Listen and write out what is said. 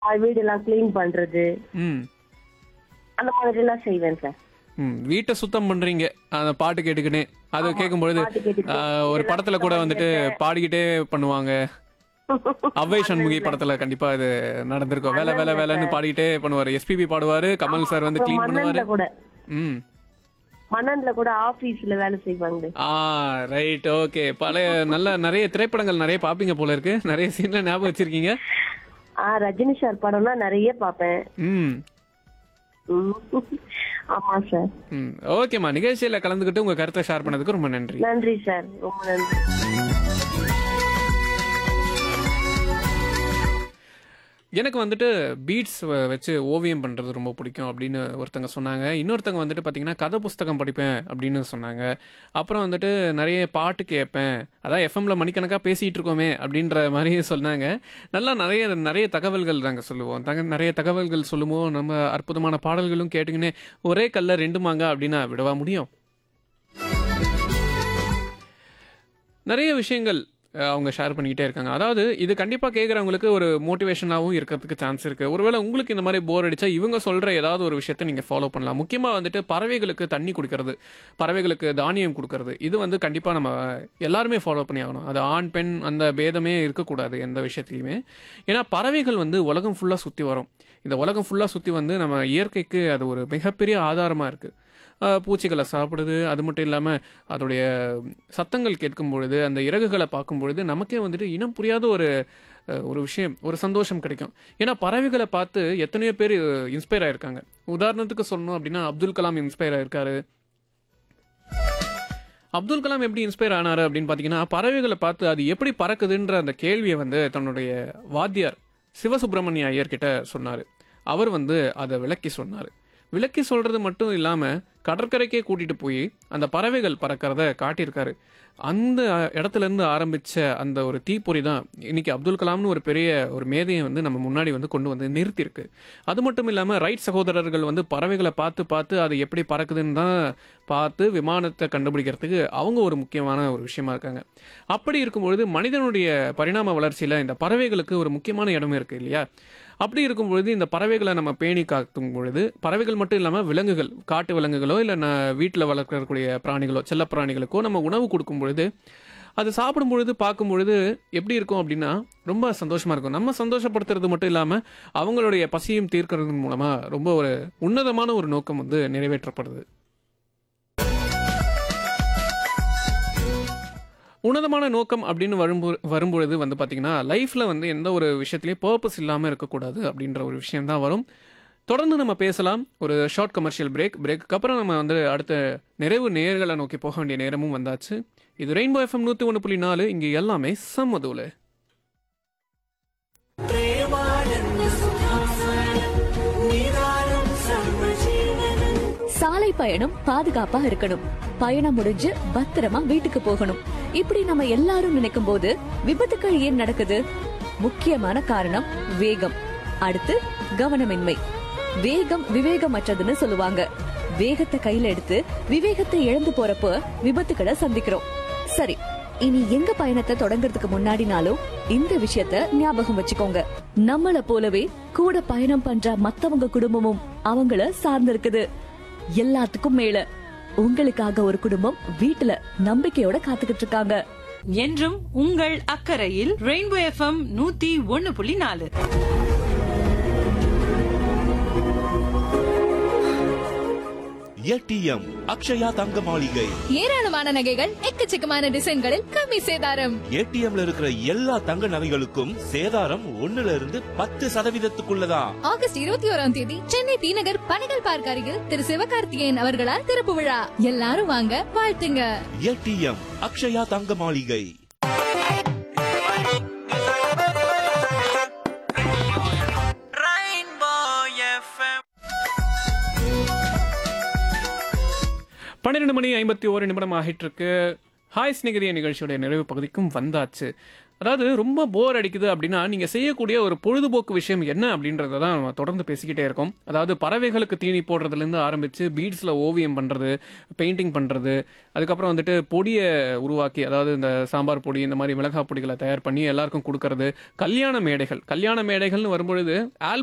அஹ் வீடெல்லாம் க்ளீன் பண்றது ம் அந்த மாதிரி எல்லாம் செய்வேன் சார் ம் வீட்டை சுத்தம் பண்றீங்க அந்த பாட்டு கேட்டுக்கினே அதை கேட்கும்பொழுது பாட்டு கேட்டுக்கிட்டு. ஆஹ், ஒரு படத்துல கூட வந்துட்டு பாடிக்கிட்டே பண்ணுவாங்க அவ்வை சண்முகி படத்துல கண்டிப்பா இது நடந்திருக்கும் வேலை வேலை வேலைன்னு பாடிக்கிட்டே பண்ணுவாரு எஸ்பிபி பாடுவாரு கமல் சார் வந்து க்ளீன் பண்ணுவாரு மணல்ல கூட ம் மணல்ல கூட ஆபீஸ்ல வேலை செய்வாங்க ஆ ரைட் ஓகே பழைய நல்ல நிறைய திரைப்படங்கள் நிறைய பாப்பீங்க போல இருக்கு நிறைய சீன்ல ஞாபகம் வச்சிருக்கீங்க ஆ ரஜினி சார் படம்னா நிறைய பார்ப்பேன் ம் ம். ஆமா சார் ம் ஓகேம்மா நிகழ்ச்சியில கலந்துக்கிட்டு உங்க கருத்தை ஷேர் பண்ணதுக்கு ரொம்ப நன்றி நன்றி சார் ரொம்ப நன்றி எனக்கு வந்துட்டு பீட்ஸ் வச்சு ஓவியம் பண்ணுறது ரொம்ப பிடிக்கும் அப்படின்னு ஒருத்தங்க சொன்னாங்க இன்னொருத்தங்க வந்துட்டு பார்த்தீங்கன்னா கதை புஸ்தகம் படிப்பேன் அப்படின்னு சொன்னாங்க அப்புறம் வந்துட்டு நிறைய பாட்டு கேட்பேன் அதான் எஃப்எம்ல மணிக்கணக்காக பேசிகிட்டு இருக்கோமே அப்படின்ற மாதிரி சொன்னாங்க நல்லா நிறைய நிறைய தகவல்கள் நாங்கள் சொல்லுவோம் தக நிறைய தகவல்கள் சொல்லுவோம் நம்ம அற்புதமான பாடல்களும் கேட்டுக்கினே ஒரே கல்ல ரெண்டு மாங்க அப்படின்னா விடவா முடியும் நிறைய விஷயங்கள் அஹ், அவங்க ஷேர் பண்ணிக்கிட்டே இருக்காங்க அதாவது இது கண்டிப்பாக கேட்குறவங்களுக்கு ஒரு மோட்டிவேஷனாகவும் இருக்கிறதுக்கு சான்ஸ் இருக்குது ஒருவேளை உங்களுக்கு இந்த மாதிரி போர் அடிச்சா இவங்க சொல்கிற ஏதாவது ஒரு விஷயத்தை நீங்கள் ஃபாலோ பண்ணலாம் முக்கியமாக வந்துட்டு பறவைகளுக்கு தண்ணி குடிக்கிறது பறவைகளுக்கு தானியம் கொடுக்கறது இது வந்து கண்டிப்பாக நம்ம எல்லாருமே ஃபாலோ பண்ணி ஆகணும் அது ஆண் பெண் அந்த பேதமே இருக்கக்கூடாது எந்த விஷயத்துலையுமே ஏன்னா பறவைகள் வந்து உலகம் ஃபுல்லாக சுற்றி வரும் இந்த உலகம் ஃபுல்லாக சுற்றி வந்து நம்ம இயற்கைக்கு அது ஒரு மிகப்பெரிய ஆதாரமாக இருக்குது அஹ் பூச்சிகளை சாப்பிடுது அது மட்டும் இல்லாமல் அதோடைய சத்தங்கள் கேட்கும் பொழுது அந்த இறகுகளை பார்க்கும் பொழுது நமக்கே வந்துட்டு இனம் புரியாத ஒரு அஹ், ஒரு விஷயம் ஒரு சந்தோஷம் கிடைக்கும் ஏன்னா பறவைகளை பார்த்து எத்தனையோ பேர் இன்ஸ்பயர் ஆயிருக்காங்க உதாரணத்துக்கு சொல்லணும் அப்படின்னா அப்துல் கலாம் இன்ஸ்பயர் ஆயிருக்காரு அப்துல் கலாம் எப்படி இன்ஸ்பயர் ஆனாரு அப்படின்னு பார்த்தீங்கன்னா பறவைகளை பார்த்து அது எப்படி பறக்குதுன்ற அந்த கேள்வியை வந்து தன்னுடைய வாத்தியார் சிவசுப்பிரமணிய ஐயர் கிட்ட சொன்னார் அவர் வந்து அதை விளக்கி சொன்னார் விளக்கி சொல்றது மட்டும் இல்லாமல் கடற்கரைக்கே கூட்டிட்டு போய் அந்த பறவைகள் பறக்கிறத காட்டியிருக்காரு அந்த இடத்துல இருந்து ஆரம்பிச்ச அந்த ஒரு தீப்பொறி தான் இன்னைக்கு அப்துல் கலாம்னு ஒரு பெரிய ஒரு மேதையை வந்து நம்ம முன்னாடி வந்து கொண்டு வந்து நிறுத்தியிருக்கு அது மட்டும் இல்லாமல் ரைட் சகோதரர்கள் வந்து பறவைகளை பார்த்து பார்த்து அது எப்படி பறக்குதுன்னு தான் பார்த்து விமானத்தை கண்டுபிடிக்கிறதுக்கு அவங்க ஒரு முக்கியமான ஒரு விஷயமா இருக்காங்க அப்படி இருக்கும்பொழுது மனிதனுடைய பரிணாம வளர்ச்சியில் இந்த பறவைகளுக்கு ஒரு முக்கியமான இடம் இருக்கு இல்லையா அப்படி இருக்கும் பொழுது இந்த பறவைகளை நம்ம பேணி காக்கும் பொழுது பறவைகள் மட்டும் இல்லாமல் விலங்குகள் காட்டு விலங்குகளோ இல்லை வீட்டில் வளர்க்கக்கூடிய பிராணிகளோ செல்ல பிராணிகளுக்கோ நம்ம உணவு கொடுக்கும் பொழுது அது சாப்பிடும் பொழுது பார்க்கும் பொழுது எப்படி இருக்கும் அப்படின்னா ரொம்ப சந்தோஷமா இருக்கும் நம்ம சந்தோஷப்படுத்துறது மட்டும் இல்லாமல் அவங்களுடைய பசியும் தீர்க்கறது மூலமா ரொம்ப ஒரு உன்னதமான ஒரு நோக்கம் வந்து நிறைவேற்றப்படுது உன்னதமான நோக்கம் அப்படின்னு வரும்போ வரும்பொழுது வந்து பார்த்தீங்கன்னா லைஃப்பில் வந்து எந்த ஒரு விஷயத்துலையும் பர்பஸ் இல்லாமல் இருக்கக்கூடாது அப்படின்ற ஒரு விஷயம் தான் வரும் தொடர்ந்து நம்ம பேசலாம் ஒரு ஷார்ட் கமர்ஷியல் பிரேக் பிரேக்கு அப்புறம் நம்ம வந்து அடுத்த நிறைவு நேர்களை நோக்கி போக வேண்டிய நேரமும் வந்தாச்சு இது ரெயின்போ எஃப்எம் நூற்றி ஒன்று புள்ளி நாலு இங்கே எல்லாமே சம்மதூல சாலை பயணம் பாதுகாப்பா இருக்கணும் பயணம் முடிஞ்சு பத்திரமா வீட்டுக்கு போகணும் இப்படி நம்ம எல்லாரும் நினைக்கும் போது விபத்துக்கள் ஏன் நடக்குது முக்கியமான காரணம் வேகம் அடுத்து கவனமின்மை வேகம் விவேகமற்றதுன்னு சொல்லுவாங்க வேகத்தை கையில எடுத்து விவேகத்தை இழந்து போறப்ப விபத்துக்களை சந்திக்கிறோம் சரி இனி எங்க பயணத்தை தொடங்குறதுக்கு முன்னாடினாலும் இந்த விஷயத்த ஞாபகம் வச்சுக்கோங்க நம்மள போலவே கூட பயணம் பண்ற மத்தவங்க குடும்பமும் அவங்கள சார்ந்திருக்குது எல்லாத்துக்கும் மேல உங்களுக்காக ஒரு குடும்பம் வீட்டுல நம்பிக்கையோட காத்துக்கிட்டு இருக்காங்க என்றும் உங்கள் அக்கறையில் ரெயின்போ எஃப்எம் நூத்தி ஒன்னு புள்ளி நாலு ஏடிஎம் அக்ஷயா தங்க மாளிகை ஏராளமான நகைகள் எக்கச்சக்கமான டிசைன்களில் கம்மி சேதாரம் ஏடிஎம்ல இருக்கிற எல்லா தங்க நகைகளுக்கும் சேதாரம் ஒண்ணுல இருந்து பத்து சதவீதத்துக்குள்ளதான் ஆகஸ்ட் இருபத்தி ஓராம் தேதி சென்னை டி நகர் பனைகள் பார்க் அருகில் திரு சிவகார்த்திகேயன் அவர்களால் திறப்பு விழா எல்லாரும் வாங்க வாழ்த்துங்க ஏடிஎம் அக்ஷயா தங்க மாளிகை பன்னிரெண்டு மணி ஐம்பத்தி ஓரு நிமிடம் ஆகிட்டு இருக்கு ஹாய் ஸ்நேகிதிய நிகழ்ச்சியுடைய நிறைவு பகுதிக்கும் வந்தாச்சு அதாவது ரொம்ப போர் அடிக்குது அப்படின்னா நீங்க செய்யக்கூடிய ஒரு பொழுதுபோக்கு விஷயம் என்ன அப்படின்றத தான் நம்ம தொடர்ந்து பேசிக்கிட்டே இருக்கோம் அதாவது பறவைகளுக்கு தீனி போடுறதுல இருந்து ஆரம்பிச்சு பீட்ஸ்ல ஓவியம் பண்றது பெயிண்டிங் பண்றது அதுக்கப்புறம் வந்துட்டு பொடியை உருவாக்கி அதாவது இந்த சாம்பார் பொடி இந்த மாதிரி மிளகாய் பொடிகளை தயார் பண்ணி எல்லாருக்கும் கொடுக்கறது கல்யாண மேடைகள் கல்யாண மேடைகள்னு வரும்பொழுது ஆல்பம்